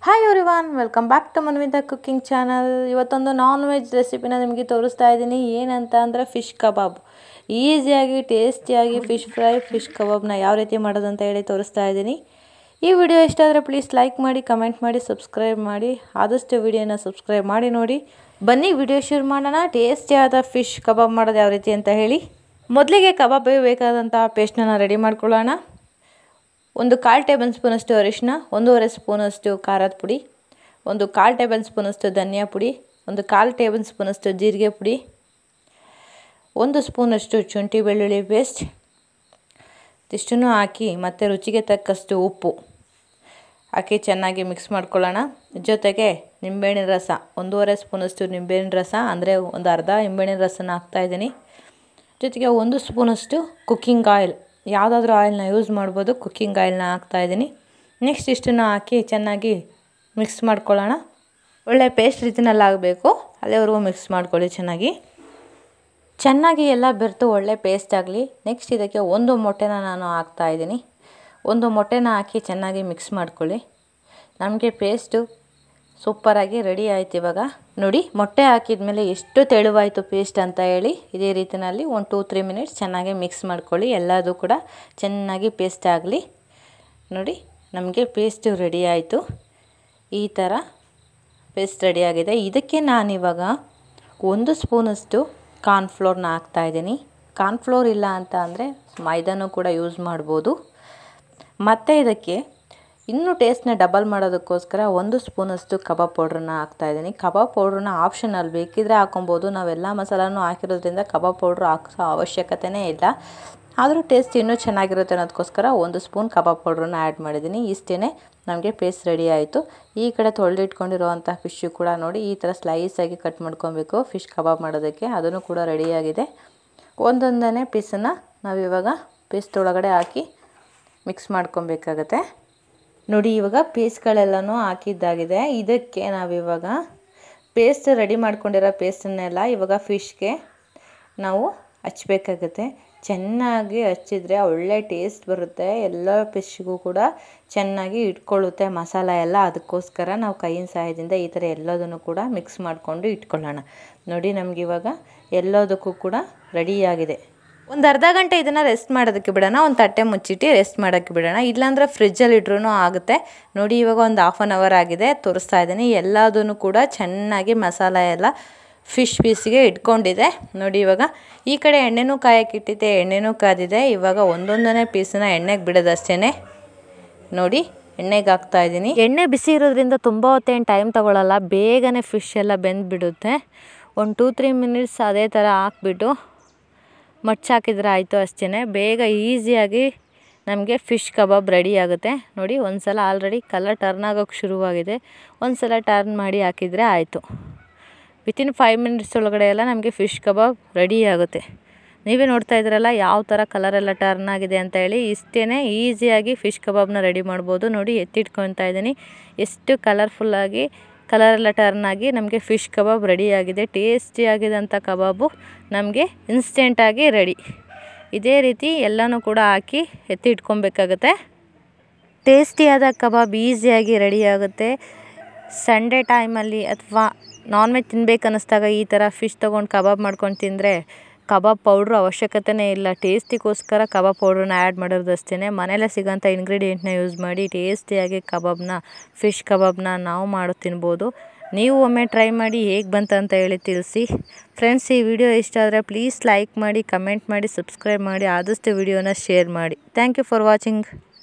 hi everyone welcome back to Manvitha cooking channel ಇವತ್ತೊಂದು non veg ರೆಸಿಪಿನ ನಿಮಗೆ ತೋರಿಸ್ತಾ ಇದ್ದೀನಿ ಏನಂತ ಅಂದರೆ ಫಿಶ್ ಕಬಾಬ್ ಈಸಿಯಾಗಿ ಟೇಸ್ಟಿಯಾಗಿ ಫಿಶ್ ಫ್ರೈ ಫಿಶ್ ಕಬಾಬ್ನ ಯಾವ ರೀತಿ ಮಾಡೋದು ಅಂತ ಹೇಳಿ ತೋರಿಸ್ತಾ ಇದ್ದೀನಿ ಈ ವಿಡಿಯೋ ಇಷ್ಟ ಆದರೆ ಪ್ಲೀಸ್ ಲೈಕ್ ಮಾಡಿ ಕಮೆಂಟ್ ಮಾಡಿ ಸಬ್ಸ್ಕ್ರೈಬ್ ಮಾಡಿ ಆದಷ್ಟು ವಿಡಿಯೋನ ಸಬ್ಸ್ಕ್ರೈಬ್ ಮಾಡಿ ನೋಡಿ ಬನ್ನಿ ವಿಡಿಯೋ ಶುರು ಮಾಡೋಣ ಟೇಸ್ಟಿಯಾದ ಫಿಶ್ ಕಬಾಬ್ ಮಾಡೋದು ಯಾವ ರೀತಿ ಅಂತ ಹೇಳಿ ಮೊದಲಿಗೆ ಕಬಾಬಿಗೆ ಬೇಕಾದಂಥ ಪೇಸ್ಟನ್ನ ರೆಡಿ ಮಾಡ್ಕೊಳ್ಳೋಣ ಒಂದು ಕಾಲು ಟೇಬಲ್ ಸ್ಪೂನಷ್ಟು ಅರಿಶಿನ ಒಂದೂವರೆ ಸ್ಪೂನಷ್ಟು ಖಾರದ ಪುಡಿ ಒಂದು ಕಾಲು ಟೇಬಲ್ ಸ್ಪೂನಷ್ಟು ಧನಿಯಾ ಪುಡಿ ಒಂದು ಕಾಲು ಟೇಬಲ್ ಸ್ಪೂನಷ್ಟು ಜೀರಿಗೆ ಪುಡಿ ಒಂದು ಸ್ಪೂನಷ್ಟು ಶುಂಠಿ ಬೆಳ್ಳುಳ್ಳಿ ಪೇಸ್ಟ್ ಇಷ್ಟನ್ನು ಹಾಕಿ ಮತ್ತು ರುಚಿಗೆ ತಕ್ಕಷ್ಟು ಉಪ್ಪು ಹಾಕಿ ಚೆನ್ನಾಗಿ ಮಿಕ್ಸ್ ಮಾಡ್ಕೊಳ್ಳೋಣ ಜೊತೆಗೆ ನಿಂಬೆಹಣ್ಣಿನ ರಸ ಒಂದೂವರೆ ಸ್ಪೂನಷ್ಟು ನಿಂಬೆಹಣ್ಣಿನ ರಸ ಅಂದರೆ ಒಂದು ಅರ್ಧ ನಿಂಬೆಹಣ್ಣಿನ ರಸನ ಹಾಕ್ತಾಯಿದ್ದೀನಿ ಜೊತೆಗೆ ಒಂದು ಸ್ಪೂನಷ್ಟು ಕುಕ್ಕಿಂಗ್ ಆಯಿಲ್ ಯಾವುದಾದ್ರೂ ಆಯಿಲ್ನ ಯೂಸ್ ಮಾಡ್ಬೋದು ಕುಕ್ಕಿಂಗ್ ಆಯಿಲ್ನ ಹಾಕ್ತಾಯಿದ್ದೀನಿ ನೆಕ್ಸ್ಟ್ ಇಷ್ಟನ್ನು ಹಾಕಿ ಚೆನ್ನಾಗಿ ಮಿಕ್ಸ್ ಮಾಡ್ಕೊಳ್ಳೋಣ ಒಳ್ಳೆ ಪೇಸ್ಟ್ ರೀತಿನಲ್ಲಿ ಆಗಬೇಕು ಅಲ್ಲಿವರೆಗೂ ಮಿಕ್ಸ್ ಮಾಡ್ಕೊಳ್ಳಿ ಚೆನ್ನಾಗಿ ಚೆನ್ನಾಗಿ ಎಲ್ಲ ಬೆರೆತು ಒಳ್ಳೆ ಪೇಸ್ಟ್ ಆಗಲಿ ನೆಕ್ಸ್ಟ್ ಇದಕ್ಕೆ ಒಂದು ಮೊಟ್ಟೆನ ನಾನು ಹಾಕ್ತಾಯಿದ್ದೀನಿ ಒಂದು ಮೊಟ್ಟೆನ ಹಾಕಿ ಚೆನ್ನಾಗಿ ಮಿಕ್ಸ್ ಮಾಡ್ಕೊಳ್ಳಿ ನಮಗೆ ಪೇಸ್ಟು ಸೂಪರಾಗಿ ರೆಡಿ ಆಯ್ತು ಇವಾಗ ನೋಡಿ ಮೊಟ್ಟೆ ಹಾಕಿದ ಮೇಲೆ ಎಷ್ಟು ತೆಳುವಾಯಿತು ಪೇಸ್ಟ್ ಅಂತ ಹೇಳಿ ಇದೇ ರೀತಿಯಲ್ಲಿ ಒಂದು ಟೂ ತ್ರೀ ಮಿನಿಟ್ಸ್ ಚೆನ್ನಾಗಿ ಮಿಕ್ಸ್ ಮಾಡ್ಕೊಳ್ಳಿ ಎಲ್ಲದೂ ಕೂಡ ಚೆನ್ನಾಗಿ ಪೇಸ್ಟ್ ಆಗಲಿ ನೋಡಿ ನಮಗೆ ಪೇಸ್ಟು ರೆಡಿ ಆಯಿತು ಈ ಥರ ಪೇಸ್ಟ್ ರೆಡಿಯಾಗಿದೆ ಇದಕ್ಕೆ ನಾನಿವಾಗ ಒಂದು ಸ್ಪೂನಷ್ಟು ಕಾರ್ನ್ಫ್ಲೋರ್ನ ಹಾಕ್ತಾಯಿದ್ದೀನಿ ಕಾರ್ನ್ಫ್ಲೋರ್ ಇಲ್ಲ ಅಂತ ಅಂದರೆ ಮೈದಾನೂ ಕೂಡ ಯೂಸ್ ಮಾಡ್ಬೋದು ಮತ್ತು ಇದಕ್ಕೆ ಇನ್ನೂ ಟೇಸ್ಟ್ನ ಡಬಲ್ ಮಾಡೋದಕ್ಕೋಸ್ಕರ ಒಂದು ಸ್ಪೂನಷ್ಟು ಕಬಾಬ್ ಪೌಡ್ರನ್ನ ಹಾಕ್ತಾಯಿದ್ದೀನಿ ಕಬಾಬ್ ಪೌಡ್ರನ್ನ ಆಪ್ಷನಲ್ ಬೇಕಿದ್ರೆ ಹಾಕೊಬೋದು ನಾವೆಲ್ಲ ಮಸಾಲನೂ ಹಾಕಿರೋದ್ರಿಂದ ಕಬಾಬ್ ಪೌಡ್ರ್ ಹಾಕೋ ಅವಶ್ಯಕತೆಯೇ ಇಲ್ಲ ಆದರೂ ಟೇಸ್ಟ್ ಇನ್ನೂ ಚೆನ್ನಾಗಿರುತ್ತೆ ಅನ್ನೋದಕ್ಕೋಸ್ಕರ ಒಂದು ಸ್ಪೂನ್ ಕಬಾಬ್ ಪೌಡ್ರನ್ನ ಆ್ಯಡ್ ಮಾಡಿದ್ದೀನಿ ಇಷ್ಟೇ ನಮಗೆ ಪೇಸ್ಟ್ ರೆಡಿ ಆಯಿತು ಈ ಕಡೆ ತೊಳೆದಿಟ್ಕೊಂಡಿರುವಂಥ ಫಿಶ್ಶು ಕೂಡ ನೋಡಿ ಈ ಥರ ಸ್ಲೈಸಾಗಿ ಕಟ್ ಮಾಡ್ಕೊಬೇಕು ಫಿಶ್ ಕಬಾಬ್ ಮಾಡೋದಕ್ಕೆ ಅದನ್ನು ಕೂಡ ರೆಡಿಯಾಗಿದೆ ಒಂದೊಂದನೇ ಪೀಸನ್ನು ನಾವಿವಾಗ ಪೇಸ್ಟ್ ಒಳಗಡೆ ಹಾಕಿ ಮಿಕ್ಸ್ ಮಾಡ್ಕೊಬೇಕಾಗತ್ತೆ ನೋಡಿ ಇವಾಗ ಪೀಸ್ಗಳೆಲ್ಲನೂ ಹಾಕಿದ್ದಾಗಿದೆ ಇದಕ್ಕೆ ನಾವಿವಾಗ ಪೇಸ್ಟ್ ರೆಡಿ ಮಾಡ್ಕೊಂಡಿರೋ ಪೇಸ್ಟನ್ನೆಲ್ಲ ಇವಾಗ ಫಿಶ್ಗೆ ನಾವು ಹಚ್ಬೇಕಾಗತ್ತೆ ಚೆನ್ನಾಗಿ ಹಚ್ಚಿದ್ರೆ ಒಳ್ಳೆ ಟೇಸ್ಟ್ ಬರುತ್ತೆ ಎಲ್ಲ ಫಿಶ್ಗೂ ಕೂಡ ಚೆನ್ನಾಗಿ ಇಟ್ಕೊಳ್ಳುತ್ತೆ ಮಸಾಲ ಎಲ್ಲ ಅದಕ್ಕೋಸ್ಕರ ನಾವು ಕೈಯಿನ ಸಹಾಯದಿಂದ ಈ ಥರ ಎಲ್ಲದನ್ನು ಕೂಡ ಮಿಕ್ಸ್ ಮಾಡಿಕೊಂಡು ಇಟ್ಕೊಳ್ಳೋಣ ನೋಡಿ ನಮ್ಗೆ ಇವಾಗ ಎಲ್ಲದಕ್ಕೂ ಕೂಡ ರೆಡಿಯಾಗಿದೆ ಒಂದು ಅರ್ಧ ಗಂಟೆ ಇದನ್ನು ರೆಸ್ಟ್ ಮಾಡೋದಕ್ಕೆ ಬಿಡೋಣ ಒಂದು ತಟ್ಟೆ ಮುಚ್ಚಿಟ್ಟು ರೆಸ್ಟ್ ಮಾಡೋಕ್ಕೆ ಬಿಡೋಣ ಇಲ್ಲಾಂದರೆ ಫ್ರಿಜ್ಜಲ್ಲಿ ಇಟ್ರೂ ಆಗುತ್ತೆ ನೋಡಿ ಇವಾಗ ಒಂದು ಹಾಫ್ ಆನ್ ಅವರ್ ಆಗಿದೆ ತೋರಿಸ್ತಾ ಇದ್ದೀನಿ ಎಲ್ಲದನ್ನು ಕೂಡ ಚೆನ್ನಾಗಿ ಮಸಾಲ ಎಲ್ಲ ಫಿಶ್ ಪೀಸಿಗೆ ಇಟ್ಕೊಂಡಿದೆ ನೋಡಿ ಇವಾಗ ಈ ಕಡೆ ಎಣ್ಣೆನೂ ಕಾಯಕ್ಕಿಟ್ಟಿದ್ದೆ ಎಣ್ಣೆನೂ ಕಾದಿದೆ ಇವಾಗ ಒಂದೊಂದನೇ ಪೀಸನ್ನ ಎಣ್ಣೆಗೆ ಬಿಡೋದಷ್ಟೇ ನೋಡಿ ಎಣ್ಣೆಗೆ ಹಾಕ್ತಾ ಇದ್ದೀನಿ ಎಣ್ಣೆ ಬಿಸಿ ಇರೋದ್ರಿಂದ ತುಂಬ ಹೊತ್ತೇನು ಟೈಮ್ ತೊಗೊಳ್ಳಲ್ಲ ಬೇಗನೆ ಫಿಶ್ ಎಲ್ಲ ಬೆಂದ್ಬಿಡುತ್ತೆ ಒಂದು ಟೂ ತ್ರೀ ಮಿನಿಟ್ಸ್ ಅದೇ ಥರ ಹಾಕ್ಬಿಟ್ಟು ಮಚ್ಚಾಕಿದ್ರೆ ಆಯಿತು ಅಷ್ಟೇ ಬೇಗ ಈಸಿಯಾಗಿ ನಮಗೆ ಫಿಶ್ ಕಬಾಬ್ ರೆಡಿ ಆಗುತ್ತೆ ನೋಡಿ ಒಂದು ಸಲ ಆಲ್ರೆಡಿ ಕಲರ್ ಟರ್ನ್ ಆಗೋಕ್ಕೆ ಶುರುವಾಗಿದೆ ಒಂದು ಸಲ ಟರ್ನ್ ಮಾಡಿ ಹಾಕಿದರೆ ಆಯಿತು ವಿತಿನ್ ಫೈವ್ ಮಿನಿಟ್ಸ್ ಒಳಗಡೆ ಎಲ್ಲ ನಮಗೆ ಫಿಶ್ ಕಬಾಬ್ ರೆಡಿ ಆಗುತ್ತೆ ನೀವೇ ನೋಡ್ತಾ ಇದ್ದೀರಲ್ಲ ಯಾವ ಥರ ಕಲರೆಲ್ಲ ಟರ್ನ್ ಆಗಿದೆ ಅಂತ ಹೇಳಿ ಇಷ್ಟೇ ಈಸಿಯಾಗಿ ಫಿಶ್ ಕಬಾಬ್ನ ರೆಡಿ ಮಾಡ್ಬೋದು ನೋಡಿ ಎತ್ತಿಟ್ಕೊತಾ ಇದ್ದೀನಿ ಎಷ್ಟು ಕಲರ್ಫುಲ್ಲಾಗಿ ಕಲರೆಲ್ಲ ಟರ್ನ್ ಆಗಿ ನಮಗೆ ಫಿಶ್ ಕಬಾಬ್ ರೆಡಿಯಾಗಿದೆ ಟೇಸ್ಟಿಯಾಗಿದ್ದಂಥ ಕಬಾಬು ನಮಗೆ ಇನ್ಸ್ಟೆಂಟಾಗಿ ರೆಡಿ ಇದೇ ರೀತಿ ಎಲ್ಲನೂ ಕೂಡ ಹಾಕಿ ಎತ್ತಿ ಇಟ್ಕೊಬೇಕಾಗತ್ತೆ ಟೇಸ್ಟಿಯಾದ ಕಬಾಬ್ ಈಸಿಯಾಗಿ ರೆಡಿ ಆಗುತ್ತೆ ಸಂಡೇ ಟೈಮಲ್ಲಿ ಅಥವಾ ನಾನ್ ವೆಜ್ ತಿನ್ಬೇಕು ಅನ್ನಿಸ್ದಾಗ ಈ ಥರ ಫಿಶ್ ತೊಗೊಂಡು ಕಬಾಬ್ ಮಾಡ್ಕೊಂಡು ತಿಂದರೆ ಕಬಾಬ್ ಪೌಡ್ರ್ ಅವಶ್ಯಕತೆಯೇ ಇಲ್ಲ ಟೇಸ್ಟಿಗೋಸ್ಕರ ಕಬಾಬ್ ಪೌಡ್ರನ್ನ ಆ್ಯಡ್ ಮಾಡೋದು ಅಷ್ಟೇ ಮನೇಲೆ ಸಿಗೋಂಥ ಇಂಗ್ರೀಡಿಯೆಂಟ್ನ ಯೂಸ್ ಮಾಡಿ ಟೇಸ್ಟಿಯಾಗಿ ಕಬಾಬ್ನ ಫಿಶ್ ಕಬಾಬ್ನ ನಾವು ಮಾಡಿ ತಿನ್ಬೋದು ನೀವು ಒಮ್ಮೆ ಟ್ರೈ ಮಾಡಿ ಹೇಗೆ ಬಂತಂತ ಹೇಳಿ ತಿಳಿಸಿ ಫ್ರೆಂಡ್ಸ್ ಈ ವಿಡಿಯೋ ಇಷ್ಟ ಆದರೆ ಪ್ಲೀಸ್ ಲೈಕ್ ಮಾಡಿ ಕಮೆಂಟ್ ಮಾಡಿ ಸಬ್ಸ್ಕ್ರೈಬ್ ಮಾಡಿ ಆದಷ್ಟು ವಿಡಿಯೋನ ಶೇರ್ ಮಾಡಿ ಥ್ಯಾಂಕ್ ಯು ಫಾರ್ ವಾಚಿಂಗ್